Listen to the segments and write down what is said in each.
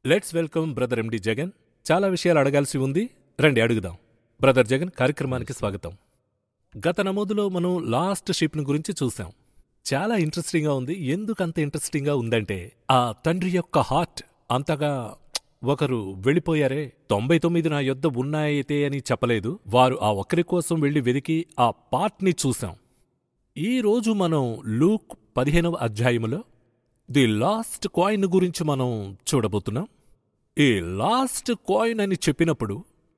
Let's welcome brother MD Jagan చాలా విషయాలు అడగాల్సి ఉంది రండి అడుగుదాం బ్రదర్ జగన్ కార్యక్రమానికి స్వాగతం గత నమోదులో మనం లాస్ట్ షిప్ను గురించి చూసాం చాలా ఇంట్రెస్టింగ్గా ఉంది ఎందుకు అంత ఇంట్రెస్టింగ్గా ఉందంటే ఆ తండ్రి యొక్క హార్ట్ అంతగా ఒకరు వెళ్ళిపోయారే తొంభై తొమ్మిది నా యొద్ద ఉన్నాయితే అని చెప్పలేదు వారు ఆ ఒక్కరి కోసం వెళ్లి వెదికి ఆ పార్ట్ని చూసాం ఈ రోజు మనం లూక్ పదిహేనవ అధ్యాయములో ది లాస్ట్ కాయిన్ గురించి మనం చూడబోతున్నాం ఈ లాస్ట్ కాయిన్ అని చెప్పినప్పుడు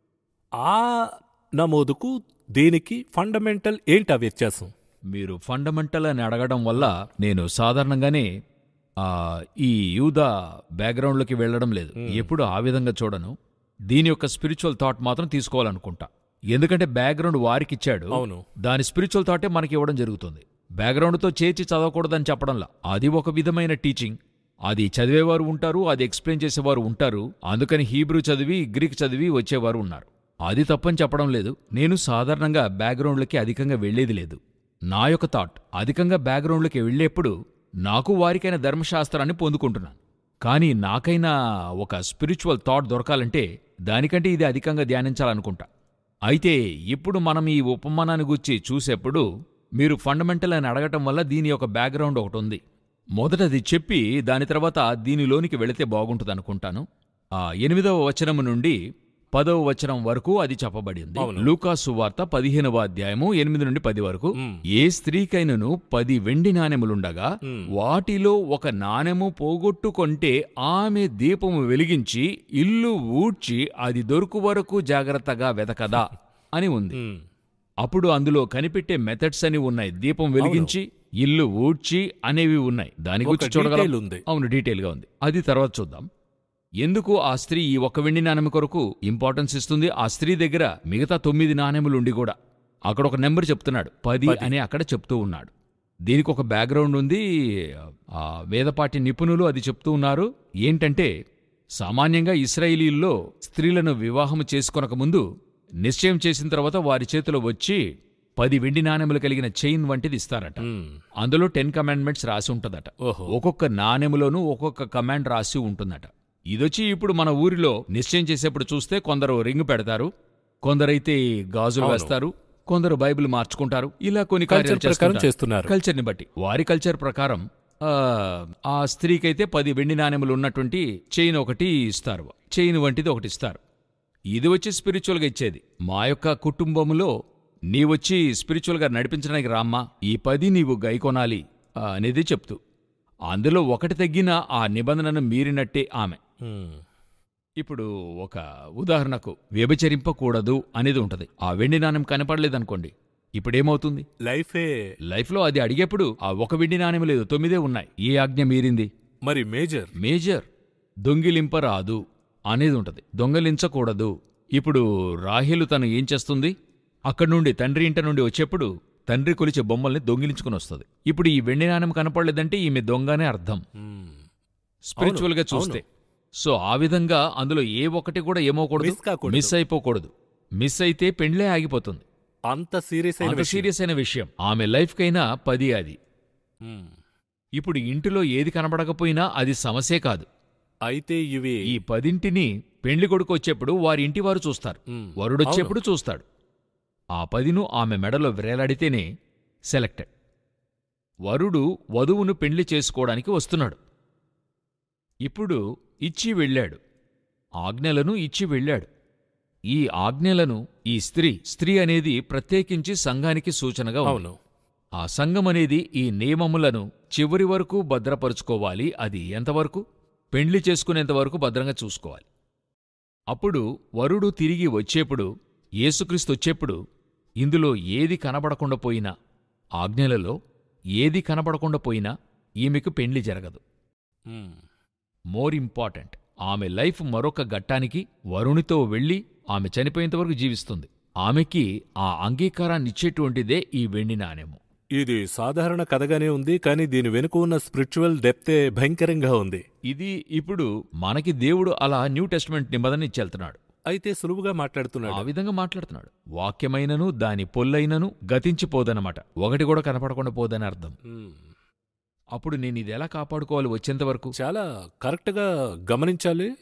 ఆ నమోదుకు దీనికి ఫండమెంటల్ ఏంటి ఆ వ్యత్యాసం మీరు ఫండమెంటల్ అని అడగడం వల్ల నేను సాధారణంగానే ఆ, ఈ యూదా బ్యాక్గ్రౌండ్లోకి వెళ్ళడం లేదు ఎప్పుడు ఆ విధంగా చూడను దీని యొక్క స్పిరిచువల్ థాట్ మాత్రం తీసుకోవాలనుకుంటా ఎందుకంటే బ్యాక్గ్రౌండ్ వారికి ఇచ్చాడు అవును దాని స్పిరిచువల్ థాటే మనకి ఇవ్వడం జరుగుతుంది బ్యాక్గ్రౌండ్తో చేర్చి చదవకూడదని చెప్పడంలా అది ఒక విధమైన టీచింగ్ అది చదివేవారు ఉంటారు అది ఎక్స్ప్లెయిన్ చేసేవారు ఉంటారు అందుకని హీబ్రూ చదివి గ్రీక్ చదివి వచ్చేవారు ఉన్నారు అది తప్పని చెప్పడం లేదు నేను సాధారణంగా బ్యాక్గ్రౌండ్లకి అధికంగా వెళ్లేది లేదు నా యొక్క థాట్ అధికంగా బ్యాక్గ్రౌండ్లకి వెళ్ళేప్పుడు నాకు వారికైన ధర్మశాస్త్రాన్ని పొందుకుంటున్నాను కానీ నాకైనా ఒక స్పిరిచువల్ థాట్ దొరకాలంటే దానికంటే ఇది అధికంగా ధ్యానించాలనుకుంటా అయితే ఇప్పుడు మనం ఈ ఉపమానాన్ని గురించి చూసేప్పుడు మీరు ఫండమెంటల్ అని అడగటం వల్ల దీని యొక్క బ్యాక్గ్రౌండ్ ఒకటి ఉంది మొదటది చెప్పి దాని తర్వాత దీనిలోనికి వెళితే బాగుంటుందనుకుంటాను ఆ ఎనిమిదవ వచనము నుండి పదవ వచనం వరకు అది చెప్పబడింది అవును. లూకా సువార్త పదిహేనవ అధ్యాయము ఎనిమిది నుండి పది వరకు మ్మ్. ఏ స్త్రీకైనను పది వెండి నాణెములుండగా మ్మ్. వాటిలో ఒక నాణెము పోగొట్టుకొంటే ఆమె దీపము వెలిగించి ఇల్లు ఊడ్చి అది దొరుకు వరకు జాగ్రత్తగా వెతకదా అని ఉంది మ్మ్. అప్పుడు అందులో కనిపెట్టే మెథడ్స్ అని ఉన్నాయి దీపం వెలిగించి ఇల్లు ఊడ్చి అనేవి ఉన్నాయి దాని ఒక గురించి చూడగలం detail ఉంది అవును డీటెయిల్ గా ఉంది అది తర్వాత చూద్దాం ఎందుకు ఆ స్త్రీ ఈ ఒక్క వెండి నాణెం కొరకు ఇంపార్టెన్స్ ఇస్తుంది ఆ స్త్రీ దగ్గర మిగతా తొమ్మిది నాణెములు ఉండి కూడా అక్కడ ఒక నెంబర్ చెప్తున్నాడు పది పది. అని అక్కడ చెప్తూ ఉన్నాడు దీనికి ఒక బ్యాక్గ్రౌండ్ ఉంది ఆ వేదపాటి నిపుణులు అది చెప్తూ ఉన్నారు ఏంటంటే సామాన్యంగా ఇస్రాయేలీల్లో స్త్రీలను వివాహం చేసుకొనక ముందు నిశ్చయం చేసిన తర్వాత వారి చేతిలో వచ్చి పది వెండి నాణెములు కలిగిన చైన్ వంటిది ఇస్తారట మ్మ్. అందులో టెన్ కమాండ్మెంట్స్ రాసి ఉంటదట ఓహో ఒక్కొక్క నాణెములోనూ ఒక్కొక్క కమాండ్ రాసి ఉంటుందట ఇదొచ్చి ఇప్పుడు మన ఊరిలో నిశ్చయం చేసేప్పుడు చూస్తే కొందరు రింగ్ పెడతారు కొందరైతే గాజులు అవును. వేస్తారు కొందరు బైబిల్ మార్చుకుంటారు ఇలా కొన్ని కల్చర్ కార్యాలు ప్రకారం చేస్తుంటారు. చేస్తున్నారు కల్చర్ని బట్టి వారి కల్చర్ ప్రకారం ఆ, ఆ స్త్రీకైతే పది వెండి నాణెములు ఉన్నటువంటి చైన్ ఒకటి ఇస్తారు చైన్ వంటిది ఒకటి ఇస్తారు ఇది వచ్చి స్పిరిచువల్గా ఇచ్చేది మా యొక్క కుటుంబంలో నీవొచ్చి స్పిరిచువల్గా నడిపించడానికి రామ్మా ఈ పది నీవు గైకొనాలి ఆ, అనేది చెప్తూ అందులో ఒకటి తగ్గిన ఆ నిబంధనను మీరినట్టే ఆమె మ్మ్. ఇప్పుడు ఒక ఉదాహరణకు వ్యభిచరింపకూడదు అనేది ఉంటది ఆ వెండి నాణెం కనపడలేదనుకోండి ఇప్పుడేమవుతుంది లైఫే లైఫ్లో అది అడిగేప్పుడు ఆ ఒక వెండి నాణెం లేదు తొమ్మిదే ఉన్నాయి ఏ ఆజ్ఞ మీరింది మరి మేజర్ మేజర్ దొంగిలింపరాదు అనేది ఉంటది దొంగలించకూడదు ఇప్పుడు రాహేలు తను ఏం చేస్తుంది అక్కడి నుండి తండ్రి ఇంట నుండి వచ్చేప్పుడు తండ్రి కొలిచే బొమ్మల్ని దొంగిలించుకుని వస్తుంది ఇప్పుడు ఈ వెండి నాణెం కనపడలేదంటే ఈమె దొంగనే అర్థం మ్మ్. స్పిరిచువల్ గా అవును, చూస్తే సో ఆ విధంగా అందులో ఏ ఒక్కటి కూడా ఏమోకూడదు మిస్ కాకూడదు. మిస్ అయిపోకూడదు మిస్ అయితే పెండ్లే ఆగిపోతుంది అంత సీరియస్ అయిన అంత విషయం. సీరియస్ అయిన విషయం ఆమె లైఫ్కైనా పది అది మ్మ్. ఇప్పుడు ఇంటిలో ఏది కనబడకపోయినా అది సమస్యే కాదు అయితే ఇవి ఈ పదింటిని పెండ్లి కొడుకు వచ్చేప్పుడు వారి ఇంటి వారు చూస్తారు మ్మ్. వరుడొచ్చేప్పుడు చూస్తాడు ఆ పదిను ఆమె మెడలో వ్రేలాడితేనే సెలెక్టెడ్ వరుడు వధువును పెండ్లి చేసుకోవడానికి వస్తున్నాడు ఇప్పుడు ఇచ్చి వెళ్ళాడు ఆజ్ఞలను ఇచ్చి వెళ్ళాడు ఈ ఆజ్ఞలను ఈ స్త్రీ స్త్రీ అనేది ప్రత్యేకించి సంఘానికి సూచనగా ఉంది అవును ఆ సంఘం అనేది ఈ నియమములను చివరి వరకు భద్రపరుచుకోవాలి అది ఎంతవరకు పెండ్లి చేసుకునేంత వరకు భద్రంగా చూసుకోవాలి అప్పుడు వరుడు తిరిగి వచ్చేప్పుడు యేసుక్రీస్తు వచ్చేప్పుడు ఇందులో ఏది కనబడకుండా పోయినా ఆజ్ఞలలో ఏది కనబడకుండా పోయినా ఈమెకు పెండ్లి జరగదు మ్మ్. మోర్ ఇంపార్టెంట్ ఆమె లైఫ్ మరొక ఘట్టానికి వరుణితో వెళ్ళి ఆమె చనిపోయేంత వరకు జీవిస్తుంది ఆమెకి ఆ అంగీకారాన్ని ఇచ్చేటువంటిదే ఈ వెండి నాణెము ఇది సాధారణ కథగానే ఉంది కానీ దీని వెనుక ఉన్న స్పిరిచువల్ డెప్తే భయంకరంగా ఉంది ఇది ఇప్పుడు మనకి దేవుడు అలా న్యూ టెస్ట్మెంట్ నిబంధన ఇచ్చెళ్తున్నాడు అయితే సులువుగా ఆ మాట్లాడుతున్నాడు విధంగా మాట్లాడుతున్నాడు వాక్యమైనను దాని పొల్లైనను గతించిపోదనమాట ఒకటి కూడా కనపడకుండా పోదని అర్థం మ్మ్. అప్పుడు నేను ఇది ఎలా కాపాడుకోవాలి వచ్చేంత వరకు చాలా కరెక్ట్ గా గమనించాలి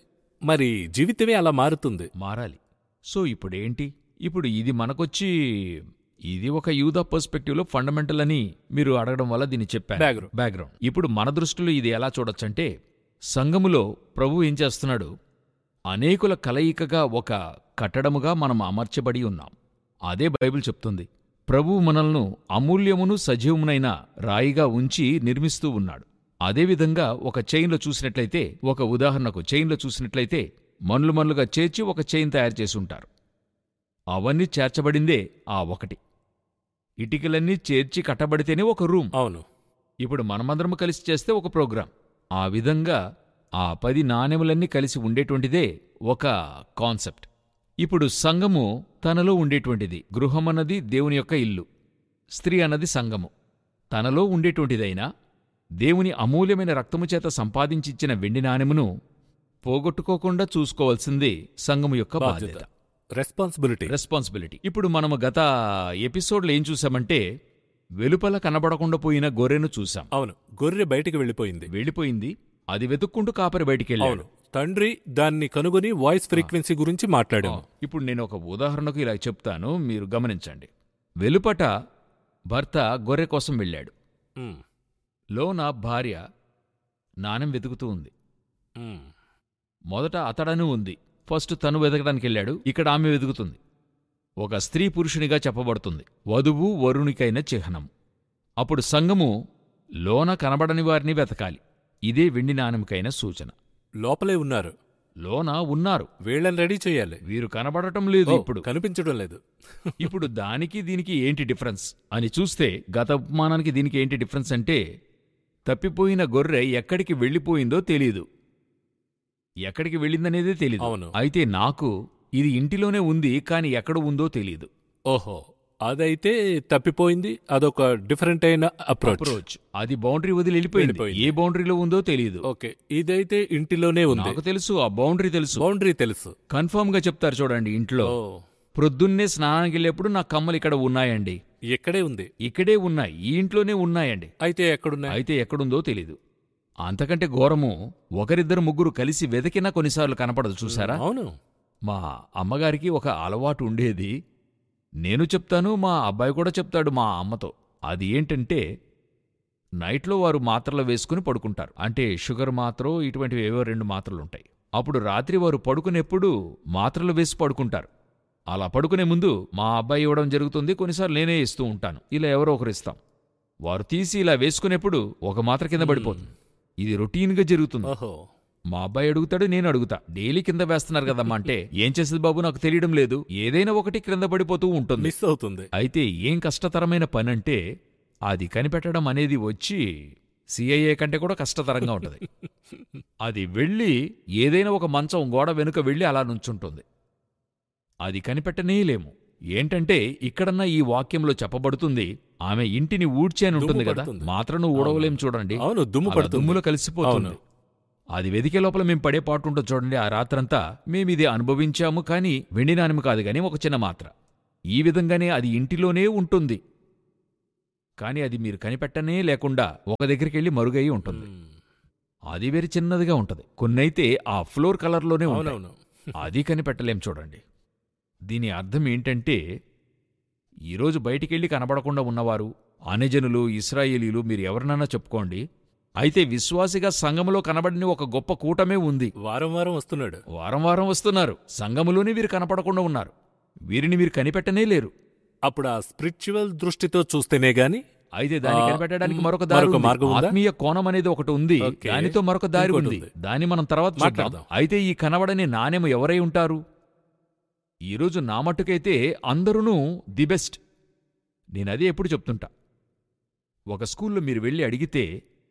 మరి జీవితమే అలా మారుతుంది మారాలి సో ఇప్పుడేంటి ఇప్పుడు ఇది మనకొచ్చి ఇది ఒక యూదా పర్స్పెక్టివ్లో ఫండమెంటల్ అని మీరు అడగడం వల్ల దీన్ని చెప్పాను Background. బ్యాక్గ్రౌండ్ ఇప్పుడు మన దృష్టిలో ఇది ఎలా చూడొచ్చంటే సంఘములో ప్రభు ఏం చేస్తున్నాడు అనేకుల కలయికగా ఒక కట్టడముగా మనం అమర్చబడి ఉన్నాం అదే బైబిల్ చెప్తుంది ప్రభువు మనల్ని అమూల్యమును సజీవమునైన రాయిగా ఉంచి నిర్మిస్తూ ఉన్నాడు అదేవిధంగా ఒక చైన్లో చూసినట్లయితే ఒక ఉదాహరణకు చైన్లో చూసినట్లయితే మనులు మనులుగా చేర్చి ఒక చైన్ తయారు చేసి ఉంటారు అవన్నీ చేర్చబడిందే ఆ ఒకటి ఇటికలన్నీ చేర్చి కట్టబడితేనే ఒక రూమ్ అవును ఇప్పుడు మనమందరం కలిసి చేస్తే ఒక ప్రోగ్రాం ఆ విధంగా ఆ పది నాణెములన్నీ కలిసి ఉండేటువంటిదే ఒక కాన్సెప్ట్ ఇప్పుడు సంఘము తనలో ఉండేటువంటిది గృహమన్నది దేవుని యొక్క ఇల్లు స్త్రీ అన్నది సంఘము తనలో ఉండేటువంటిదైనా దేవుని అమూల్యమైన రక్తము చేత సంపాదించిచ్చిన వెండి నాణెమును పోగొట్టుకోకుండా చూసుకోవాల్సింది సంఘము యొక్క బాధ్యత బాధ్యత రెస్పాన్సిబిలిటీ రెస్పాన్సిబిలిటీ ఇప్పుడు మనము గత ఎపిసోడ్లో ఏం చూసామంటే వెలుపల కనబడకుండా పోయిన గొర్రెను చూసాం అవును గొర్రె బయటికి వెళ్ళిపోయింది వెళ్ళిపోయింది అది వెతుక్కుంటూ కాపరి బయటికి అవును వెళ్ళాడు తండ్రి దాన్ని కనుగొని వాయిస్ ఫ్రీక్వెన్సీ గురించి మాట్లాడాము ఇప్పుడు నేను ఒక ఉదాహరణకు ఇలా చెప్తాను మీరు గమనించండి వెలుపట భర్త గొర్రె కోసం వెళ్ళాడు ఉమ్, లోన భార్య నాణెం వెతుకుతూ ఉంది ఉమ్, మొదట అతడను ఉంది ఫస్ట్ తను వెతకడానికి వెళ్ళాడు ఇక్కడ ఆమె వెతుకుతుంది ఒక స్త్రీ పురుషునిగా చెప్పబడుతుంది వధువు వరునికైన చిహ్నం అప్పుడు సంఘము లోన కనబడని వారిని వెతకాలి ఇదే వెండి నాణెంకైన సూచన లోపలే ఉన్నారు లోన ఉన్నారు వీళ్ళని రెడీ చేయాలి వీరు కనబడటం లేదు ఓ, ఇప్పుడు కనిపించడం లేదు ఇప్పుడు దానికి దీనికి ఏంటి డిఫరెన్స్ అని చూస్తే గత ఉపమానానికి దీనికి ఏంటి డిఫరెన్స్ అంటే తప్పిపోయిన గొర్రె ఎక్కడికి వెళ్ళిపోయిందో తెలీదు ఎక్కడికి వెళ్ళిందనేదే తెలీదు అవును. అయితే నాకు ఇది ఇంటిలోనే ఉంది కాని ఎక్కడ ఉందో తెలీదు ఓహో అదైతే తప్పిపోయింది అదొక డిఫరెంట్ అయిన అప్రోచ్ అప్రోచ్ అది బౌండరీ వదిలి వెళ్ళిపోయింది వెళ్ళిపోయింది. ఏ బౌండరీలో ఉందో తెలీదు ఓకే ఇదైతే ఇంటిలోనే ఉంది నాకు తెలుసు ఆ బౌండరీ తెలుసు బౌండరీ తెలుసు కన్ఫర్మ్ గా చెప్తారు చూడండి ఇంట్లో ఓ ప్రొద్దున్నే స్నానానికి వెళ్ళేప్పుడు నా కమ్మలు ఇక్కడ ఉన్నాయండి ఎక్కడే ఉంది ఇక్కడే ఉన్నాయి ఈ ఇంట్లోనే ఉన్నాయండి అయితే ఎక్కడున్నాయి అయితే ఎక్కడుందో తెలీదు అంతకంటే ఘోరము ఒకరిద్దరు ముగ్గురు కలిసి వెతికినా కొన్నిసార్లు కనపడదు చూసారా అవును మా అమ్మగారికి ఒక అలవాటు ఉండేది నేను చెప్తాను మా అబ్బాయి కూడా చెప్తాడు మా అమ్మతో అది ఏంటంటే నైట్లో వారు మాత్రలు వేసుకుని పడుకుంటారు అంటే షుగర్ మాత్రో ఇటువంటివి ఏవో రెండు మాత్రలు ఉంటాయి అప్పుడు రాత్రి వారు పడుకునేప్పుడు మాత్రలు వేసి పడుకుంటారు అలా పడుకునే ముందు మా అబ్బాయి ఇవ్వడం జరుగుతుంది కొన్నిసార్లు నేనే ఇస్తూ ఉంటాను ఇలా ఎవరో ఒకరు ఇస్తాం వారు తీసి ఇలా వేసుకునేప్పుడు ఒక మాత్ర కింద పడిపోతుంది ఇది రొటీన్గా జరుగుతుంది ఓహో మా అబ్బాయి అడుగుతాడు నేను అడుగుతా డైలీ కింద వేస్తున్నారు కదమ్మా అంటే ఏం చేసేది బాబు నాకు తెలియడం లేదు ఏదైనా ఒకటి క్రింద పడిపోతూ ఉంటుంది మిస్ అవుతుంది అయితే ఏం కష్టతరమైన పని అంటే అది కనిపెట్టడం అనేది వచ్చి సిఐఏ కంటే కూడా కష్టతరంగా ఉంటుంది అది వెళ్ళి ఏదైనా ఒక మంచం గోడ వెనుక వెళ్ళి అలా నుంచుంటుంది అది కనిపెట్టనేలేము ఏంటంటే ఇక్కడన్నా ఈ వాక్యంలో చెప్పబడుతుంది ఆమె ఇంటిని ఊడ్చి అని ఉంటుంది దుమ్ము కదా పడుతుంది. మాత్రను ఊడవలేం చూడండి అవును దుమ్ము అలా పడుతుంది దుమ్ములో కలిసిపోతుంది అవును. అది వెదికే లోపల మేము పడే పాటు ఉంటుంది చూడండి ఆ రాత్రంతా మేమిది అనుభవించాము కానీ వెండి నాణెము కాదు గాని ఒక చిన్న మాత్ర ఈ విధంగానే అది ఇంటిలోనే ఉంటుంది కానీ అది మీరు కనిపెట్టనే లేకుండా ఒక దగ్గరికి వెళ్ళి మరుగై ఉంటుంది ఉమ్, అది వేరే చిన్నదిగా ఉంటది కొన్నైతే ఆ ఫ్లోర్ కలర్లోనే ఉంటాయి అవునవును అది కనిపెట్టలేం చూడండి దీని అర్థం ఏంటంటే ఈరోజు బయటికెళ్ళి కనబడకుండా ఉన్నవారు అనజనులు ఇస్రాయేలీలు మీరు ఎవరినన్నా చెప్పుకోండి అయితే విశ్వాసిగా సంఘములో కనబడిన ఒక గొప్ప కూటమే ఉంది వారం వారం వస్తున్నాడు వారం వారం వస్తున్నారు సంఘములోనే వీరు కనపడకుండా ఉన్నారు వీరిని మీరు కనిపెట్టనే లేరు అప్పుడు ఆ స్పిరిచువల్ దృష్టితో చూస్తేనే గాని అయితే దాన్ని ఆ, కనిపెట్టడానికి మ్, మరొక దారి మరొక ఉంది. మార్గం ఉందా? ఆత్మీయ కోణం అనేది ఒకటి ఉంది ఓకే. దానితో మరొక దారి ఇంకోటి ఉంది ఉంది. దాన్ని మనం తర్వాత చూద్దాం మాట్లాడదాం. అయితే ఈ కనబడని నాణెము ఎవరై ఉంటారు ఈరోజు నా మట్టుకైతే అందరూ ది బెస్ట్ నేనదే ఎప్పుడు చెప్తుంటా ఒక స్కూల్లో మీరు వెళ్ళి అడిగితే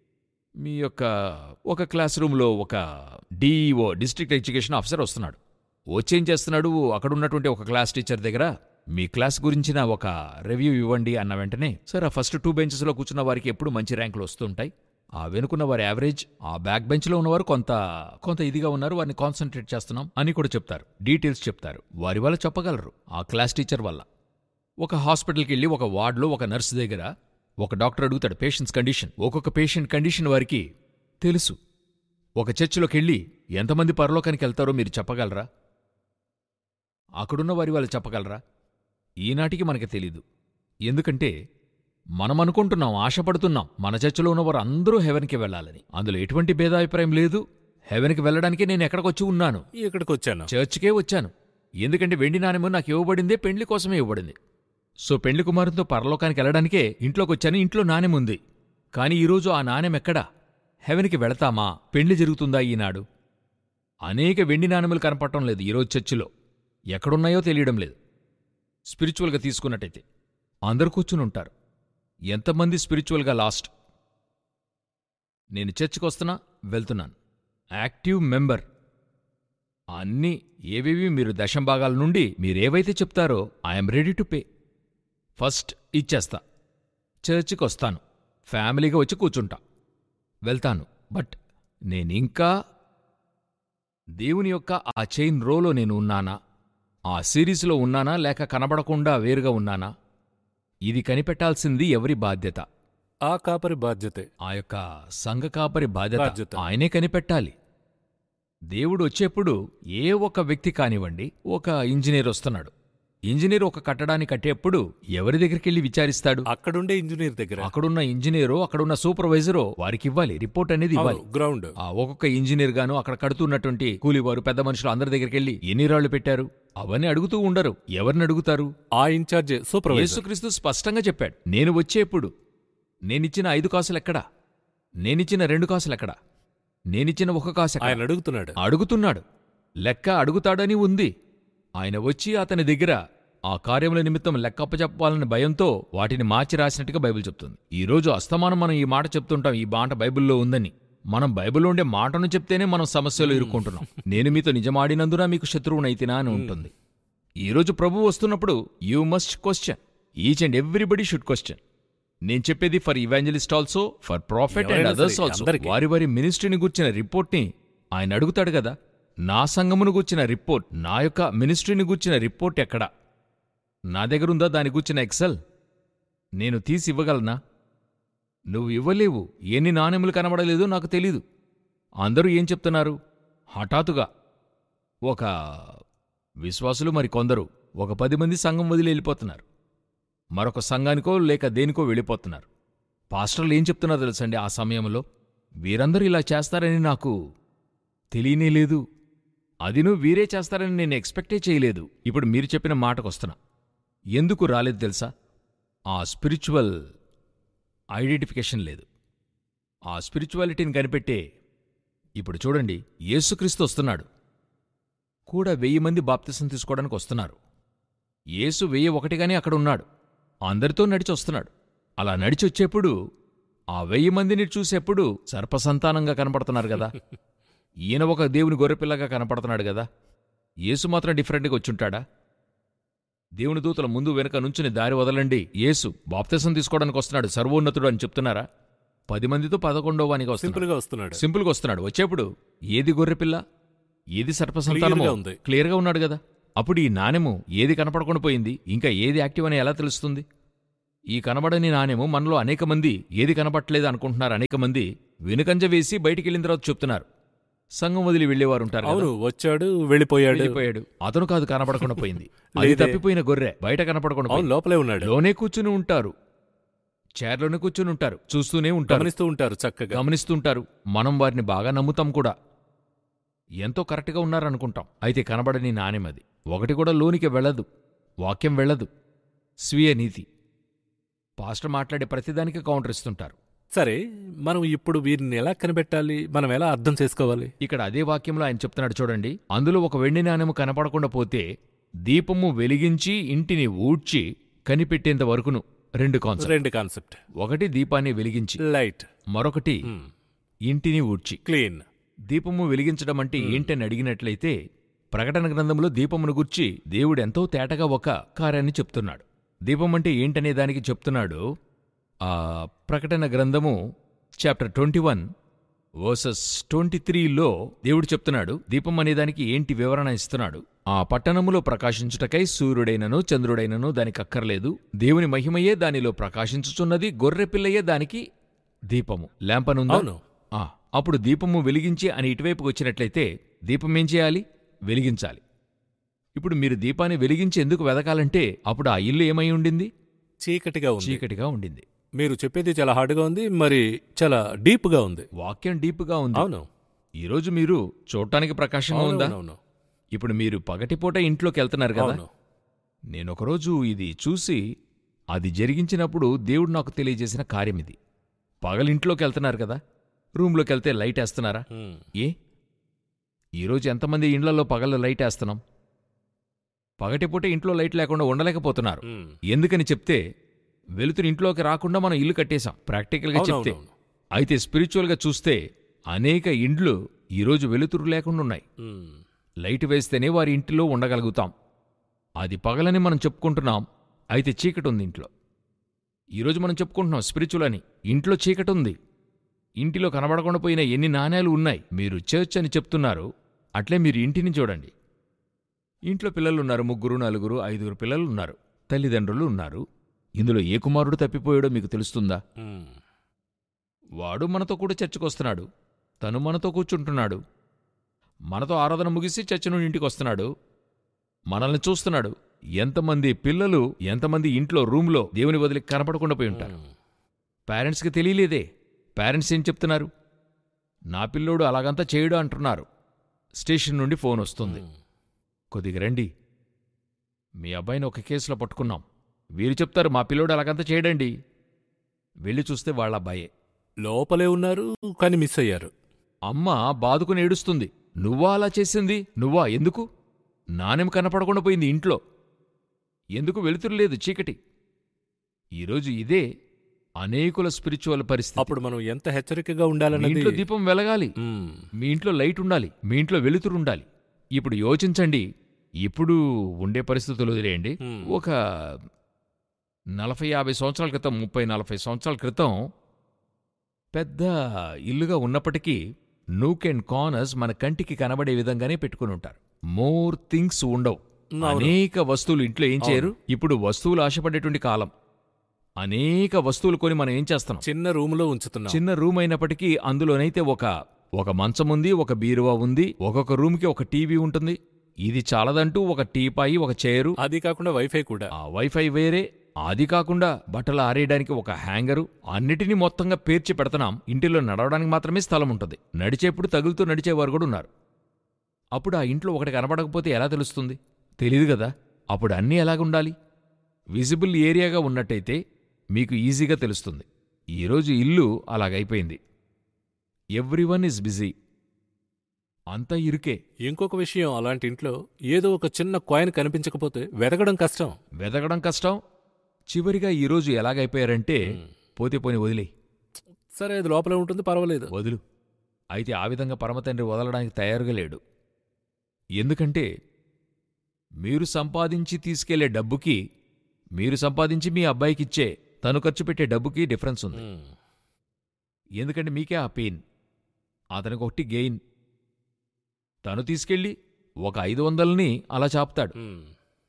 మీ యొక్క ఒక క్లాస్ రూమ్లో ఒక డిఈఓ డిస్ట్రిక్ట్ ఎడ్యుకేషన్ ఆఫీసర్ వస్తున్నాడు వచ్చేం చేస్తున్నాడు అక్కడ ఉన్నటువంటి ఒక క్లాస్ టీచర్ దగ్గర మీ క్లాస్ గురించిన ఒక రివ్యూ ఇవ్వండి అన్న వెంటనే సార్ ఆ ఫస్ట్ టూ బెంచెస్లో కూర్చున్న వారికి ఎప్పుడు మంచి ర్యాంకులు వస్తుంటాయి ఆ వెనుకున్న వారి యావరేజ్ ఆ బ్యాక్ బెంచ్లో ఉన్నవారు కొంత కొంత ఇదిగా ఉన్నారు వారిని కాన్సన్ట్రేట్ చేస్తున్నాం అని కూడా చెప్తారు డీటెయిల్స్ చెప్తారు వారి వల్ల చెప్పగలరు ఆ క్లాస్ టీచర్ వల్ల ఒక హాస్పిటల్కి వెళ్ళి ఒక వార్డులో ఒక నర్సు దగ్గర ఒక డాక్టర్ అడుగుతాడు పేషెంట్స్ కండిషన్ ఒక్కొక్క పేషెంట్ కండిషన్ వారికి తెలుసు ఒక చర్చిలోకెళ్ళి ఎంతమంది పరలోకానికి వెళ్తారో మీరు చెప్పగలరా అక్కడున్న వారి వాళ్ళు చెప్పగలరా ఈనాటికి మనకి తెలీదు ఎందుకంటే మనం అనుకుంటున్నాం ఆశపడుతున్నాం మన చర్చిలో ఉన్నవారు అందరూ హెవెన్కి వెళ్ళాలని అందులో ఎటువంటి భేదాభిప్రాయం లేదు హెవెన్కి వెళ్ళడానికి నేను ఎక్కడికొచ్చి ఉన్నాను ఇక్కడికి వచ్చాను చర్చ్కే వచ్చాను ఎందుకంటే వెండి నాణెము నాకు ఇవ్వబడిందే పెండ్లి కోసమే ఇవ్వబడింది సో పెండ్లి కుమారుతో పరలోకానికి వెళ్ళడానికే ఇంట్లోకి వచ్చాను ఇంట్లో నాణెం ఉంది కానీ ఈరోజు ఆ నాణెం ఎక్కడా హెవెన్కి వెళతామా పెండ్లి జరుగుతుందా ఈనాడు అనేక వెండి నాణెములు కనపడటం లేదు ఈరోజు చర్చిలో ఎక్కడున్నాయో తెలియడం లేదు స్పిరిచువల్గా తీసుకున్నట్టయితే అందరు కూర్చుని ఉంటారు ఎంతమంది స్పిరిచువల్గా లాస్ట్ నేను చర్చికి వస్తున్నా వెళ్తున్నాను యాక్టివ్ మెంబర్ అన్నీ ఏవేవి మీరు దశంభాగాల నుండి మీరేవైతే చెప్తారో I'm ready to pay first ఇచ్చేస్తా చర్చికి వస్తాను ఫ్యామిలీగా వచ్చి కూర్చుంటా వెళ్తాను బట్ నేనింకా దేవుని యొక్క ఆ చైన్ రోలో నేను ఉన్నానా ఆ సిరీస్లో ఉన్నానా లేక కనబడకుండా వేరుగా ఉన్నానా ఇది కనిపెట్టాల్సింది ఎవరి బాధ్యత ఆ కాపరి బాధ్యతే ఆ యొక్క సంఘ కాపరి బాధ్యత బాధ్యత. ఆయనే కనిపెట్టాలి దేవుడు వచ్చేప్పుడు ఏ ఒక్క వ్యక్తి కానివ్వండి ఒక ఇంజనీర్ వస్తున్నాడు ఇంజనీర్ ఒక కట్టడాన్ని కట్టేప్పుడు ఎవరి దగ్గరికెళ్ళి విచారిస్తాడు అక్కడుండే ఇంజనీర్ దగ్గర అక్కడున్న ఇంజనీరో అక్కడున్న సూపర్వైజరో వారికి ఇవ్వాలి రిపోర్ట్ అనేది ఇవ్వాలి గ్రౌండ్ ఆ ఒక్కొక్క ఇంజనీర్ గాను అక్కడ కడుతున్నటువంటి కూలివారు పెద్ద మనుషులు అందరి దగ్గరికి వెళ్ళి ఎన్ని రాళ్లు పెట్టారు అవన్నీ అడుగుతూ ఉండరు ఎవరిని అడుగుతారు ఆ ఇన్ఛార్జ్ సూపర్వైజర్ యేసుక్రీస్తు స్పష్టంగా చెప్పాడు నేను వచ్చేప్పుడు నేనిచ్చిన ఐదు కాసులెక్కడా నేనిచ్చిన రెండు కాసులెక్కడా నేనిచ్చిన ఒక కాసు ఎక్కడా? ఆయన అడుగుతున్నాడు అడుగుతున్నాడు లెక్క అడుగుతాడని ఉంది ఆయన వచ్చి అతని దగ్గర ఆ కార్యముల నిమిత్తం లెక్క అప్పచెప్పాలనే భయంతో వాటిని మార్చి రాసినట్టుగా బైబిల్ చెప్తుంది ఈ రోజు అస్తమానం మనం ఈ మాట చెప్తుంటాం ఈ మాట బైబిల్లో ఉందని మనం బైబిల్లో ఉండే మాటను చెప్తేనే మనం సమస్యలు ఇరుక్కుంటున్నాం నేను మీతో నిజమాడినందున మీకు శత్రువునైతినా అని ఉంటుంది ఈ రోజు ప్రభు వస్తున్నప్పుడు you must question each and everybody should question నేను చెప్పేది for evangelist also for prophet and ఎవరైనా అదర్స్ సరే, ఆల్సో అందరికీ. వారి వారి మినిస్ట్రీని గుర్చిన రిపోర్ట్ని ఆయన అడుగుతాడు కదా నా సంఘమును గుర్చిన రిపోర్ట్ నా యొక్క మినిస్ట్రీని గుర్చిన రిపోర్ట్ ఎక్కడా నా దగ్గరుందా దాని గుర్చిన ఎక్సెల్ నేను తీసి ఇవ్వగలనా నువ్వు ఇవ్వలేవు ఎన్ని నాణెములు కనబడలేదో నాకు తెలీదు అందరూ ఏం చెప్తున్నారు హఠాత్తుగా ఒక విశ్వాసులు మరి కొందరు ఒక పది మంది సంఘం వదిలి వెళ్ళిపోతున్నారు మరొక సంఘానికో లేక దేనికో వెళ్ళిపోతున్నారు పాస్టర్లు ఏం చెప్తున్నారో తెలుసండి ఆ సమయంలో వీరందరూ ఇలా చేస్తారని నాకు తెలియనే లేదు అదిను వీరే చేస్తారని నేను ఎక్స్పెక్టే చేయలేదు ఇప్పుడు మీరు చెప్పిన మాటకొస్తున్నా ఎందుకు రాలేదు తెలుసా ఆ స్పిరిచువల్ ఐడెంటిఫికేషన్ లేదు ఆ స్పిరిచువాలిటీని కనిపెట్టే ఇప్పుడు చూడండి యేసుక్రీస్తు వస్తున్నాడు కూడా వెయ్యి మంది బాప్తిసం తీసుకోవడానికి వస్తున్నారు యేసు వెయ్యి ఒకటిగానే అక్కడ ఉన్నాడు అందరితో నడిచి వస్తున్నాడు అలా నడిచి వచ్చేప్పుడు ఆ వెయ్యి మందిని చూసేప్పుడు సర్పసంతానంగా కనపడుతున్నారు కదా ఈయన ఒక దేవుని గొర్రెపిల్లగా కనపడుతున్నాడు కదా యేసు మాత్రం డిఫరెంట్గా వచ్చుంటాడా దేవుని దూతల ముందు వెనుక నుంచుని దారి వదలండి యేసు బాప్తిసం తీసుకోవడానికి వస్తున్నాడు సర్వోన్నతుడు అని చెప్తున్నారా పది మందితో పదకొండో వానికి వస్తున్నాడు సింపుల్ గా వస్తున్నాడు సింపుల్గా వస్తున్నాడు వచ్చేప్పుడు ఏది గొర్రెపిల్ల ఏది సర్పసంతానమో Clear గా ఉంది. క్లియర్గా ఉన్నాడు కదా అప్పుడు ఈ నాణెము ఏది కనపడకుండా పోయింది ఇంకా ఏది యాక్టివ్ అని ఎలా తెలుస్తుంది ఈ కనబడని నాణెము మనలో అనేక మంది ఏది కనబట్టలేదు అనుకుంటున్నారు అనేక మంది వెనుకంజ వేసి బయటికి వెళ్ళిన తర్వాత చెప్తున్నారు సంఘం వదిలి వెళ్ళేవారు ఉంటారు కదా. అవును వచ్చాడు వెళ్ళిపోయాడు వెళ్ళిపోయాడు అతను కాదు కనపడకుండా పోయింది అది లేదే. తప్పిపోయిన గొర్రె బయట కనపడకుండా అవును పోయింది. లోపలే ఉన్నాడు లోనే కూర్చుని ఉంటారు చైర్లోనే కూర్చుని ఉంటారు చూస్తూనే ఉంటారు గమనిస్తూ ఉంటారు చక్కగా గమనిస్తుంటారు మనం వారిని బాగా నమ్ముతాం కూడా ఎంతో కరెక్ట్గా ఉన్నారనుకుంటాం అయితే కనబడని నాణ్యమది ఒకటి కూడా లోనికి వెళ్ళదు వాక్యం వెళ్ళదు స్వీయ నీతి పాస్టర్ మాట్లాడే ప్రతిదానికి కౌంటర్ ఇస్తుంటారు సరే మనం ఇప్పుడు వీరిని ఎలా కనిపెట్టాలి మనం ఎలా అర్థం చేసుకోవాలి ఇక్కడ అదే వాక్యంలో ఆయన చెప్తున్నాడు చూడండి అందులో ఒక వెండి నాణెము కనపడకుండా పోతే దీపము వెలిగించి ఇంటిని ఊడ్చి కనిపెట్టేంత వరకును రెండు కాన్సెప్ట్ రెండు కాన్సెప్ట్ ఒకటి దీపాన్ని వెలిగించి లైట్ మరొకటి ఇంటిని ఊడ్చి క్లీన్ దీపము వెలిగించడం అంటే ఏంటని అడిగినట్లయితే ప్రకటన గ్రంథంలో దీపమును గుర్చి దేవుడు ఎంతో తేటగా ఒక కార్యాన్ని చెప్తున్నాడు దీపం అంటే ఏంటనే దానికి చెప్తున్నాడు ఆ ప్రకటన గ్రంథము chapter twenty one verses twenty త్రీలో దేవుడు చెప్తున్నాడు దీపం అనే దానికి ఏంటి వివరణ ఇస్తున్నాడు ఆ పట్టణములో ప్రకాశించుటకై సూర్యుడైనను చంద్రుడైనను దానికి అక్కర్లేదు దేవుని మహిమయే దానిలో ప్రకాశించుచున్నది గొర్రెపిల్లయే దానికి దీపము ల్యాంపనుందా అవును ఆ, అప్పుడు దీపము వెలిగించి అని ఇటువైపుకి వచ్చినట్లయితే దీపం ఏం చేయాలి వెలిగించాలి ఇప్పుడు మీరు దీపాన్ని వెలిగించి ఎందుకు వెదకాలంటే అప్పుడు ఆ ఇల్లు ఏమై ఉండింది చీకటిగా ఉంది చీకటిగా ఉండింది మీరు చెప్పేది చాలా హార్డ్గా ఉంది మరి చాలా డీప్గా ఉంది వాక్యం డీప్గా ఉంది అవును ఈరోజు మీరు చూడటానికి ప్రకాశంగా ఉందా అవును ఇప్పుడు మీరు పగటిపూట ఇంట్లోకి వెళ్తున్నారు కదా అవును నేను ఒకరోజు ఇది చూసి అది జరిగించినప్పుడు దేవుడు నాకు తెలియజేసిన కార్యం ఇది పగలింట్లోకి వెళ్తున్నారు కదా రూమ్లోకి వెళ్తే లైట్ వేస్తున్నారా ఉమ్. ఏ ఈరోజు ఎంతమంది ఇండ్లలో పగల లైట్ వేస్తున్నాం పగటిపూట ఇంట్లో లైట్ లేకుండా ఉండలేకపోతున్నారు ఉమ్. ఎందుకని చెప్తే వెలుతురు ఇంట్లోకి రాకుండా మనం ఇల్లు కట్టేశాం ప్రాక్టికల్గా అవును, చెప్తే అవును, అయితే స్పిరిచువల్గా చూస్తే అనేక ఇండ్లు ఈరోజు వెలుతురు లేకుండా ఉన్నాయి ఉమ్. లైట్ వేస్తేనే వారి ఇంటిలో ఉండగలుగుతాం అది పగలని మనం చెప్పుకుంటున్నాం అయితే చీకటి ఉంది ఇంట్లో ఈరోజు మనం చెప్పుకుంటున్నాం స్పిరిచువల్ అని ఇంట్లో చీకటి ఉంది ఇంటిలో కనబడకుండా పోయిన ఎన్ని నాణేలు ఉన్నాయి మీరు చర్చ్ అని చెప్తున్నారు అట్లే మీరు ఇంటిని చూడండి ఇంట్లో పిల్లలు ఉన్నారు ముగ్గురు నలుగురు ఐదుగురు పిల్లలు ఉన్నారు తల్లిదండ్రులు ఉన్నారు ఇందులో ఏ కుమారుడు తప్పిపోయాడో మీకు తెలుస్తుందా ఉమ్. వాడు మనతో కూడా చర్చకొస్తున్నాడు తను మనతో కూర్చుంటున్నాడు మనతో ఆరాధన ముగిసి చర్చ నుండి ఇంటికి వస్తున్నాడు మనల్ని చూస్తున్నాడు ఎంతమంది పిల్లలు ఎంతమంది ఇంట్లో రూమ్లో దేవుని వదిలి కనపడకుండా పోయి ఉంటారు ఉమ్. పేరెంట్స్కి తెలియలేదే పేరెంట్స్ ఏం చెప్తున్నారు నా పిల్లోడు అలాగంతా చేయడు అంటున్నారు స్టేషన్ నుండి ఫోన్ వస్తుంది ఉమ్. కొద్దిగా రండి మీ అబ్బాయిని ఒక కేసులో పట్టుకున్నాం వీరు చెప్తారు మా పిల్లోడు అలాగంతా చేయడండి వెళ్ళి చూస్తే వాళ్ళ అబ్బాయే లోపలే ఉన్నారు కానీ మిస్ అయ్యారు అమ్మ బాదుకుని ఏడుస్తుంది నువ్వా అలా చేసింది నువ్వా ఎందుకు నాణెం కనపడకుండా పోయింది ఇంట్లో ఎందుకు వెలుతురు లేదు చీకటి ఈరోజు ఇదే అనేకుల స్పిరిచువల్ పరిస్థితి అప్పుడు మనం ఎంత హెచ్చరికగా మీ ఉండాలన్నది ఇంట్లో దీపం వెలగాలి ఉమ్. మీ ఇంట్లో లైట్ ఉండాలి మీ ఇంట్లో వెలుతురు ఉండాలి ఇప్పుడు యోచించండి ఇప్పుడు ఉండే పరిస్థితులు వదిలేయండి ఉమ్. ఒక నలభై యాభై సంవత్సరాల క్రితం ముప్పై నలభై సంవత్సరాల క్రితం పెద్ద ఇల్లుగా ఉన్నప్పటికీ నూక్ అండ్ కార్నర్స్ మన కంటికి కనబడే విధంగానే పెట్టుకుని ఉంటారు మోర్ థింగ్స్ ఉండవు అవును. అనేక వస్తువులు ఇంట్లో ఏం చేయరు ఇప్పుడు వస్తువులు ఆశపడేటువంటి కాలం అనేక వస్తువులు కొని మనం ఏం చేస్తున్నాం చిన్న రూమ్ లో ఉంచుతున్నాం చిన్న రూమ్ అయినప్పటికీ అందులోనైతే ఒక ఒక మంచం ఉంది ఒక బీరువా ఉంది ఒక్కొక్క రూమ్కి ఒక టీవీ ఉంటుంది ఇది చాలదంటూ ఒక టీపాయి ఒక చైరు అది కాకుండా వైఫై కూడా ఆ వైఫై వేరే అది కాకుండా బట్టలు ఆరేయడానికి ఒక హ్యాంగరు అన్నిటినీ మొత్తంగా పేర్చి పెడతాం ఇంటిలో నడవడానికి మాత్రమే స్థలం ఉంటుంది నడిచేప్పుడు తగులుతూ నడిచేవారు కూడా ఉన్నారు అప్పుడు ఆ ఇంట్లో ఒకటి కనబడకపోతే ఎలా తెలుస్తుంది తెలీదు కదా అప్పుడు అన్నీ ఎలాగుండాలి విజిబుల్ ఏరియాగా ఉన్నట్టయితే మీకు ఈజీగా తెలుస్తుంది ఈరోజు ఇల్లు అలాగైపోయింది ఎవ్రీవన్ ఇస్ బిజీ అంతా ఇరుకే ఇంకొక విషయం అలాంటి ఇంట్లో ఏదో ఒక చిన్న కాయిన్ కనిపించకపోతే వెతకడం కష్టం వెతకడం కష్టం చివరిగా ఈరోజు ఎలాగైపోయారంటే పోతే పోని వదిలే సరే అది లోపలే ఉంటుంది పర్వాలేదు వదులు అయితే ఆ విధంగా పరమతండ్రి వదలడానికి తయారుగా లేడు ఎందుకంటే మీరు సంపాదించి తీసుకెళ్లే డబ్బుకి మీరు సంపాదించి మీ అబ్బాయికిచ్చే తను ఖర్చు పెట్టే డబ్బుకి డిఫరెన్స్ ఉంది ఉమ్. ఎందుకంటే మీకే ఆ పెయిన్ అతనికి ఒకటి గెయిన్ తను తీసుకెళ్ళి ఒక ఐదు వందలని అలా చాపుతాడు ఉమ్.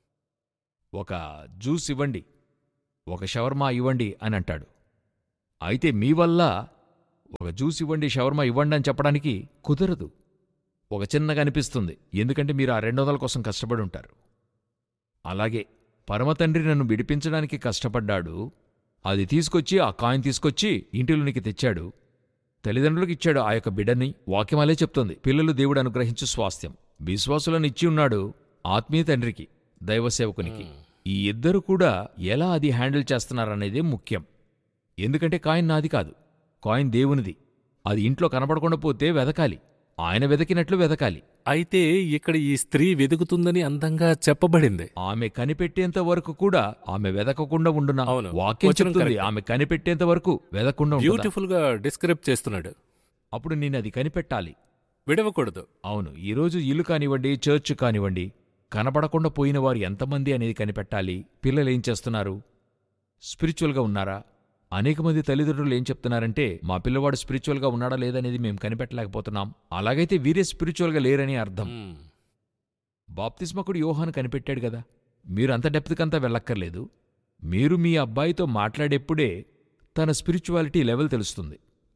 ఒక జ్యూస్ ఇవ్వండి ఒక షవర్మా ఇవ్వండి అని అంటాడు అయితే మీ వల్ల ఒక జ్యూస్ ఇవ్వండి షవర్మా ఇవ్వండి అని చెప్పడానికి కుదరదు ఒక చిన్నగా అనిపిస్తుంది ఎందుకంటే మీరు ఆ రెండు వందల కోసం కష్టపడి ఉంటారు అలాగే పరమతండ్రి నన్ను విడిపించడానికి కష్టపడ్డాడు అది తీసుకొచ్చి ఆ కాయిన్ తీసుకొచ్చి ఇంటిలోనికి తెచ్చాడు తల్లిదండ్రులకు ఇచ్చాడు ఆ యొక్క బిడ్డని వాక్యం అలే చెప్తుంది పిల్లలు దేవుడు అనుగ్రహించు స్వాస్థ్యం విశ్వాసులను ఇచ్చి ఉన్నాడు ఆత్మీయ తండ్రికి దైవ సేవకునికి ఈ ఇద్దరు కూడా ఎలా అది హ్యాండిల్ చేస్తున్నారనేదే ముఖ్యం ఎందుకంటే కాయిన్ నాది కాదు కాయిన్ దేవునిది అది ఇంట్లో కనపడకుండా పోతే వెదకాలి ఆయన వెదకినట్లు వెదకాలి అయితే ఇక్కడ ఈ స్త్రీ వెతుకుతుందని అందంగా చెప్పబడింది ఆమె కనిపెట్టేంత వరకు కూడా ఆమె వెదకకుండా ఉండునా అవును. వాక్యం వచనం చెప్తుంది correct. ఆమె కనిపెట్టేంత వరకు వెదకుండా ఉంటుందా? బ్యూటిఫుల్ గా డిస్క్రైబ్ చేస్తున్నాడు అప్పుడు నేను అది కనిపెట్టాలి విడవకూడదు అవును ఈరోజు ఇల్లు కానివ్వండి చర్చ్ కానివ్వండి కనపడకుండా పోయిన వారు ఎంతమంది అనేది కనిపెట్టాలి పిల్లలు ఏం చేస్తున్నారు స్పిరిచువల్గా ఉన్నారా అనేక మంది తల్లిదండ్రులు ఏం చెప్తున్నారంటే మా పిల్లవాడు స్పిరిచువల్గా ఉన్నాడా లేదనేది మేము కనిపెట్టలేకపోతున్నాం అలాగైతే వీరే స్పిరిచువల్గా లేరని అర్థం ఉమ్. బాప్తిస్మకుడు యోహాను కనిపెట్టాడు కదా మీరు అంత డెప్త్కంతా వెళ్ళక్కర్లేదు మీరు మీ అబ్బాయితో మాట్లాడేప్పుడే తన స్పిరిచువాలిటీ లెవెల్ తెలుస్తుంది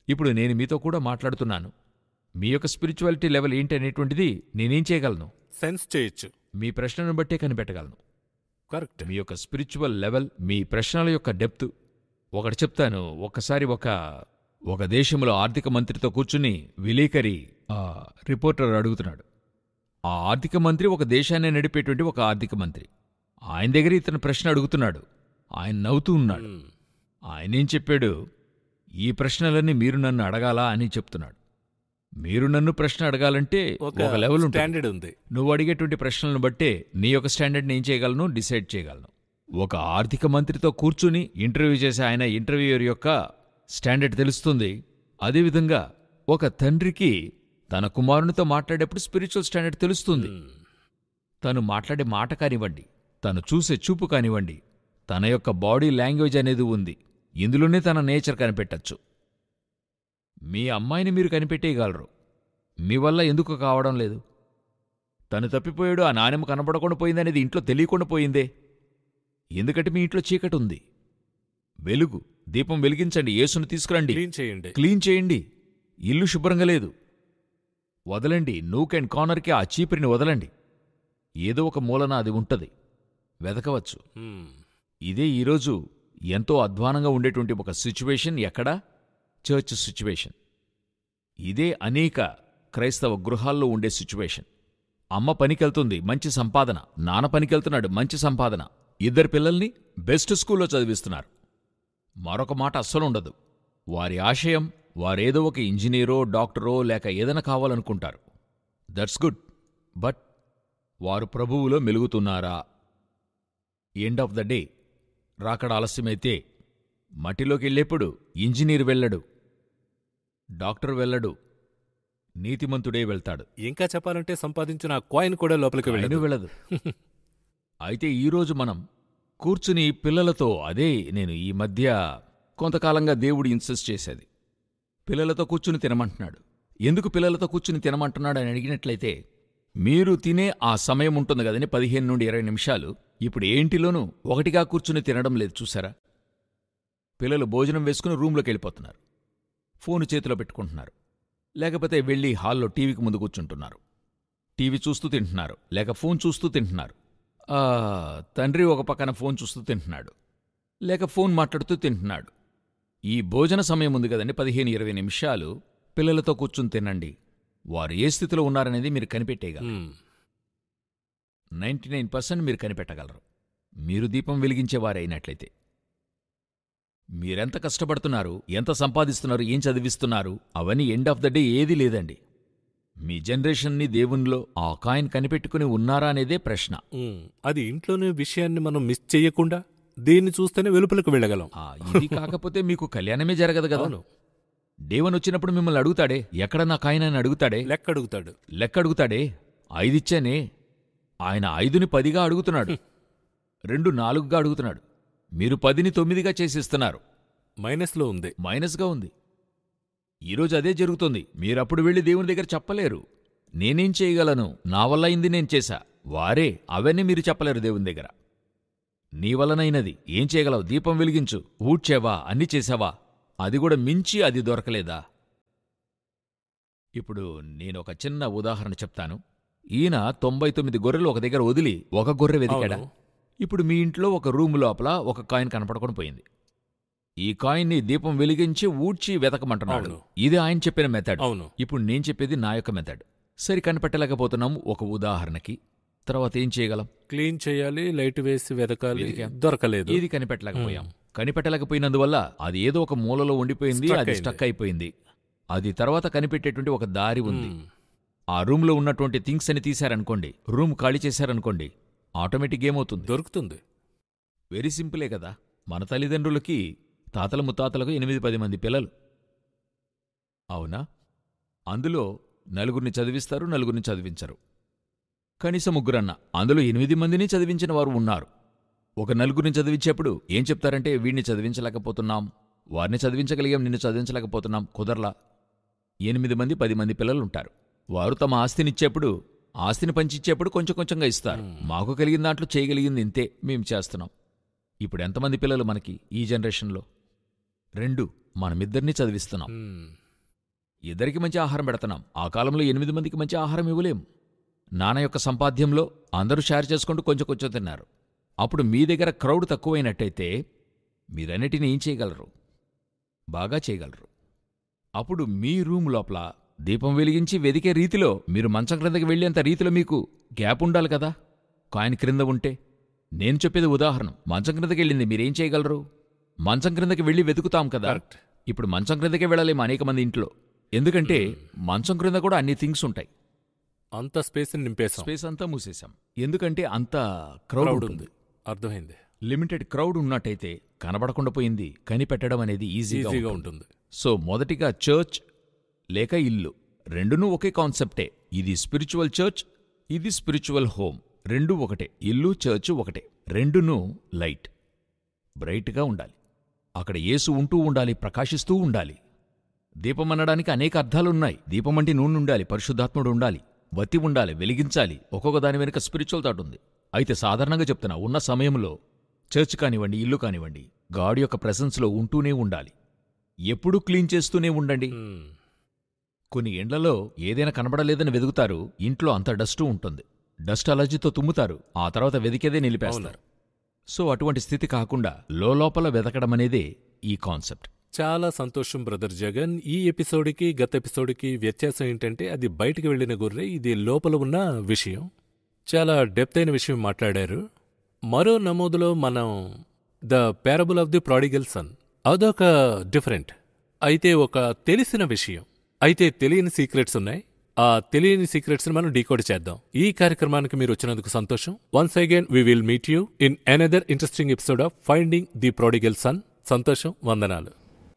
ఇప్పుడు నేను మీతో కూడా మాట్లాడుతున్నాను మీ యొక్క స్పిరిచువాలిటీ లెవెల్ ఏంటి అనేటువంటిది నేనేం చేయగలను సెన్స్ చేయొచ్చు మీ ప్రశ్నను బట్టే కనిపెట్టగలను కరెక్ట్ మీ యొక్క స్పిరిచువల్ లెవెల్ మీ ప్రశ్నల యొక్క డెప్త్ ఒకటి చెప్తాను ఒకసారి ఒక ఒక దేశంలో ఆర్థిక మంత్రితో కూర్చుని విలేకరి ఆ, రిపోర్టర్ అడుగుతున్నాడు ఆ ఆర్థిక మంత్రి ఒక దేశాన్ని నడిపేటువంటి ఒక ఆర్థిక మంత్రి ఆయన దగ్గర ఇతను ప్రశ్న అడుగుతున్నాడు ఆయన నవ్వుతూ ఉన్నాడు మ్మ్. ఆయనేం చెప్పాడు ఈ ప్రశ్నలన్నీ మీరు నన్ను అడగాలా అని చెప్తున్నాడు మీరు నన్ను ప్రశ్న అడగాలంటే ఒక లెవెల్ ఉంటుంది స్టాండర్డ్ ఉంది నువ్వు అడిగేటువంటి ప్రశ్నలను బట్టే నీ యొక్క స్టాండర్డ్ని ఏం చేయగలను డిసైడ్ చేయగలను ఒక ఆర్థిక మంత్రితో కూర్చుని ఇంటర్వ్యూ చేసే ఆయన ఇంటర్వ్యూయర్ యొక్క స్టాండర్డ్ తెలుస్తుంది అదేవిధంగా ఒక తండ్రికి తన కుమారునితో మాట్లాడేప్పుడు స్పిరిచువల్ స్టాండర్డ్ తెలుస్తుంది మ్మ్. తను మాట్లాడే మాట కానివ్వండి తను చూసే చూపు కానివ్వండి తన యొక్క బాడీ లాంగ్వేజ్ అనేది ఉంది ఇందులోనే తన నేచర్ కనిపెట్టచ్చు మీ అమ్మాయిని మీరు కనిపెట్టేయగలరు మీ వల్ల ఎందుకు కావడం లేదు తను తప్పిపోయాడు ఆ నాణెం కనపడకుండా పోయిందనేది ఇంట్లో తెలియకుండా పోయిందే ఎందుకంటే మీ ఇంట్లో చీకటి ఉంది వెలుగు దీపం వెలిగించండి యేసును తీసుకురండి క్లీన్ చేయండి క్లీన్ చేయండి ఇల్లు శుభ్రంగా లేదు వదలండి నూక్ అండ్ కార్నర్కి ఆ చీపిరిని వదలండి ఏదో ఒక మూలన అది ఉంటది వెతకవచ్చు మ్మ్. ఇదే ఈరోజు ఎంతో అధ్వానంగా ఉండేటువంటి ఒక సిచ్యువేషన్ ఎక్కడా చర్చ్ సిచ్యువేషన్ ఇదే అనేక క్రైస్తవ గృహాల్లో ఉండే సిచ్యువేషన్ అమ్మ పనికెళ్తుంది మంచి సంపాదన నాన్న పనికెళ్తున్నాడు మంచి సంపాదన ఇద్దరు పిల్లల్ని బెస్ట్ స్కూల్లో చదివిస్తున్నారు మరొక మాట అస్సలు ఉండదు వారి ఆశయం వారేదో ఒక ఇంజనీరో డాక్టరో లేక ఏదైనా కావాలనుకుంటారు దట్స్ గుడ్ బట్ వారు ప్రభువులో మెలుగుతున్నారా ఎండ్ ఆఫ్ ద డే రాకడ ఆలస్యమైతే మట్టిలోకి వెళ్ళేప్పుడు ఇంజనీర్ వెళ్ళడు డాక్టర్ వెళ్ళడు నీతిమంతుడే వెళ్తాడు ఇంకా చెప్పాలంటే సంపాదించిన ఆ కాయిన్ కూడా లోపలికి ఆయన వెళ్ళదు వెళ్ళదు అయితే ఈరోజు మనం కూర్చుని పిల్లలతో అదే నేను ఈ మధ్య కొంతకాలంగా దేవుడు ఇన్సిస్ట్ చేసేది పిల్లలతో కూర్చుని తినమంటున్నాడు ఎందుకు పిల్లలతో కూర్చుని తినమంటున్నాడు అని అడిగినట్లయితే మీరు తినే ఆ సమయం ఉంటుంది కదని పదిహేను నుండి ఇరవై నిమిషాలు ఇప్పుడు ఏంటిలోనూ ఒకటిగా కూర్చుని తినడం లేదు చూసారా పిల్లలు భోజనం వేసుకుని రూంలోకి వెళ్ళిపోతున్నారు ఫోను చేతిలో పెట్టుకుంటున్నారు లేకపోతే వెళ్ళి హాల్లో టీవీకి ముందు కూర్చుంటున్నారు టీవీ చూస్తూ తింటున్నారు లేక ఫోన్ చూస్తూ తింటున్నారు ఆ, తండ్రి ఒక పక్కన ఫోన్ చూస్తూ తింటున్నాడు లేక ఫోన్ మాట్లాడుతూ తింటున్నాడు ఈ భోజన సమయం ఉంది కదండి పదిహేను ఇరవై నిమిషాలు పిల్లలతో కూర్చుని తినండి వారు ఏ స్థితిలో ఉన్నారనేది మీరు కనిపెట్టేయగలరు మ్మ్. నైంటీ నైన్ పర్సెంట్ మీరు కనిపెట్టగలరు మీరు దీపం వెలిగించేవారైనట్లయితే మీరెంత కష్టపడుతున్నారు ఎంత సంపాదిస్తున్నారు ఏం చదివిస్తున్నారు అవన్నీ ఎండ్ ఆఫ్ ద డే ఏదీ లేదండి మీ జనరేషన్ని దేవునిలో ఆ కాయిన్ కనిపెట్టుకుని ఉన్నారా అనేదే ప్రశ్న మ్మ్. అది ఇంట్లోనే విషయాన్ని మనం మిస్ చేయకుండా దీన్ని చూస్తేనే వెలుపలకు వెళ్ళగలం ఆ, ఇది కాకపోతే మీకు కళ్యాణమే జరగదు కదా అవును దేవుని వచ్చినప్పుడు మిమ్మల్ని అడుగుతాడే ఎక్కడ నా కాయిన్ అని అడుగుతాడే లెక్క అడుగుతాడు లెక్క అడుగుతాడే ఐదిచ్చానే ఆయన ఐదుని పదిగా అడుగుతున్నాడు రెండు నాలుగుగా అడుగుతున్నాడు మీరు పదిని తొమ్మిదిగా చేసిస్తున్నారు మైనస్లో ఉంది మైనస్గా ఉంది ఈరోజు అదే జరుగుతుంది మీరప్పుడు వెళ్ళి దేవుని దగ్గర చెప్పలేరు నేనేం చేయగలను నా వల్ల అయింది నేను చేశా వారే అవన్నీ మీరు చెప్పలేరు దేవుని దగ్గర నీ వలనైనది ఏం చేయగలవు దీపం వెలిగించు ఊడ్చావా అన్ని చేశావా అది కూడా మించి అది దొరకలేదా ఇప్పుడు నేను ఒక చిన్న ఉదాహరణ చెప్తాను ఈయన తొంభై తొమ్మిది గొర్రెలు ఒక దగ్గర వదిలి ఒక గొర్రె వెతికాడా అవును. ఇప్పుడు మీ ఇంట్లో ఒక రూమ్ లోపల ఒక కాయిన్ కనపడకుండా పోయింది ఈ కాయిన్ని దీపం వెలిగించి ఊడ్చి వెతకమంటున్నాడు అవును. ఇది ఆయన చెప్పిన మెథడ్ అవును ఇప్పుడు నేను చెప్పేది నా యొక్క మెథడ్ సరి కనిపెట్టలేకపోతున్నాం ఒక ఉదాహరణకి తర్వాత ఏం చేయగలం క్లీన్ చేయాలి లైట్ వేసి వెతకాలి వెతికాం. దొరకలేదు ఏది కనిపెట్టలేకపోయాం కనిపెట్టలేకపోయినందువల్ల అది ఏదో ఒక మూలలో ఉండిపోయింది Stuck అది అయింది. స్టక్ అయిపోయింది అది తర్వాత కనిపెట్టేటువంటి ఒక దారి ఉంది మ్మ్. ఆ రూమ్లో ఉన్నటువంటి థింగ్స్ అని తీశారనుకోండి రూమ్ ఖాళీ చేశారనుకోండి ఆటోమేటిక్ ఏమవుతుంది దొరుకుతుంది వెరీ సింపులే కదా మన తల్లిదండ్రులకి తాతల ముత్తాతలకు ఎనిమిది పది మంది పిల్లలు అవునా అందులో నలుగురిని చదివిస్తారు నలుగురిని చదివించరు కనీసం ముగ్గురన్న అందులో ఎనిమిది మందిని చదివించిన వారు ఉన్నారు ఒక నలుగురిని చదివించేప్పుడు ఏం చెప్తారంటే వీడిని చదివించలేకపోతున్నాం వారిని చదివించగలిగాం నిన్ను చదివించలేకపోతున్నాం కుదరలా ఎనిమిది మంది పది మంది పిల్లలు ఉంటారు వారు తమ ఆస్తినిచ్చేప్పుడు ఆస్తిని పంచిచ్చేప్పుడు కొంచెం కొంచెంగా ఇస్తారు మాకు కలిగిన దాంట్లో చేయగలిగింది ఇంతే మేం చేస్తున్నాం ఇప్పుడు ఎంతమంది పిల్లలు మనకి ఈ జనరేషన్లో రెండు మనమిద్దరినీ చదివిస్తున్నాం మ్మ్. ఇద్దరికి మంచి ఆహారం పెడుతున్నాం ఆ కాలంలో ఎనిమిది మందికి మంచి ఆహారం ఇవ్వలేం నాన్న యొక్క సంపాద్యంలో అందరూ షేర్ చేసుకుంటూ కొంచెం కొంచెం తిన్నారు అప్పుడు మీ దగ్గర క్రౌడ్ తక్కువైనట్టయితే మీరన్నిటిని ఏం చేయగలరు బాగా చేయగలరు అప్పుడు మీ రూమ్ లోపల దీపం వెలిగించి వెదికే రీతిలో మీరు మంచం క్రిందకి వెళ్ళేంత రీతిలో మీకు గ్యాప్ ఉండాలి కదా కాయిన్ క్రింద ఉంటే నేను చెప్పేది ఉదాహరణ మంచం క్రిందకి వెళ్ళింది మీరేం చేయగలరు మంచం క్రిందకి వెళ్ళి వెతుకుతాం కదా కరెక్ట్ ఇప్పుడు మంచం క్రిందకే వెళ్ళలేము అనేక మంది ఇంట్లో ఎందుకంటే మంచం క్రింద కూడా అన్ని థింగ్స్ ఉంటాయి అంత స్పేస్ నింపేసాం స్పేస్ అంతా మూసేశాం ఎందుకంటే అంత క్రౌడ్ క్రౌడ్ ఉంటుంది ఉంది అర్థమైంది లిమిటెడ్ క్రౌడ్ ఉన్నట్టయితే కనబడకుండా పోయింది కనిపెట్టడం అనేది ఈజీగా ఈజీగా ఉంటుంది ఉంటుంది సో మొదటిగా చర్చ్ లేక ఇల్లు రెండునూ ఒకే కాన్సెప్టే ఇది స్పిరిచువల్ చర్చ్ ఇది స్పిరిచువల్ హోమ్ రెండు ఒకటే ఇల్లు చర్చ్ ఒకటే రెండునూ లైట్ బ్రైట్గా ఉండాలి అక్కడ యేసు ఉంటూ ఉండాలి ప్రకాశిస్తూ ఉండాలి దీపం అనడానికి అనేక అర్థాలున్నాయి దీపం అంటే నూనె ఉండాలి పరిశుద్ధాత్ముడు ఉండాలి వత్తి ఉండాలి వెలిగించాలి ఒక్కొక్క దాని వెనుక స్పిరిచువల్ థాట్ ఉంది అయితే సాధారణంగా చెప్తున్నా ఉన్న సమయంలో చర్చ్ కానివ్వండి ఇల్లు కానివ్వండి గాడ్ యొక్క ప్రెసెన్స్లో ఉంటూనే ఉండాలి ఎప్పుడూ క్లీన్ చేస్తూనే ఉండండి మ్మ్. కొన్ని ఎండ్లలో ఏదైనా కనబడలేదని వెదుగుతారు ఇంట్లో అంత డస్టు ఉంటుంది డస్ట్ అలర్జీతో తుమ్ముతారు ఆ తర్వాత వెదికేదే నిలిపేస్తారు సో అటువంటి స్థితి కాకుండా లోపల వెతకడం అనేదే ఈ కాన్సెప్ట్ చాలా సంతోషం బ్రదర్ జగన్ ఈ ఎపిసోడ్కి గత ఎపిసోడ్కి వ్యత్యాసం ఏంటంటే అది బయటికి వెళ్ళిన గొర్రె ఇది లోపల ఉన్న విషయం చాలా డెప్త్ అయిన విషయం మాట్లాడారు మరో నమోదులో మనం the parable of the prodigal son అదొక డిఫరెంట్ అయితే ఒక తెలిసిన విషయం అయితే తెలియని సీక్రెట్స్ ఉన్నాయి ఆ తెలియని సీక్రెట్స్ మనం డీకోడ్ చేద్దాం ఈ కార్యక్రమానికి మీరు వచ్చినందుకు సంతోషం once again we will meet you in another interesting episode of finding the prodigal son సంతోషం వందనాలు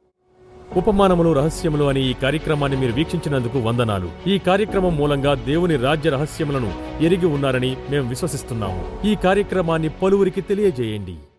ఉపమానములు రహస్యములు అనే ఈ కార్యక్రమాన్ని మీరు వీక్షించినందుకు వందనాలు ఈ కార్యక్రమం మూలంగా దేవుని రాజ్య రహస్యములను ఎరిగి ఉన్నారని మేము విశ్వసిస్తున్నాము ఈ కార్యక్రమాన్ని పలువురికి తెలియజేయండి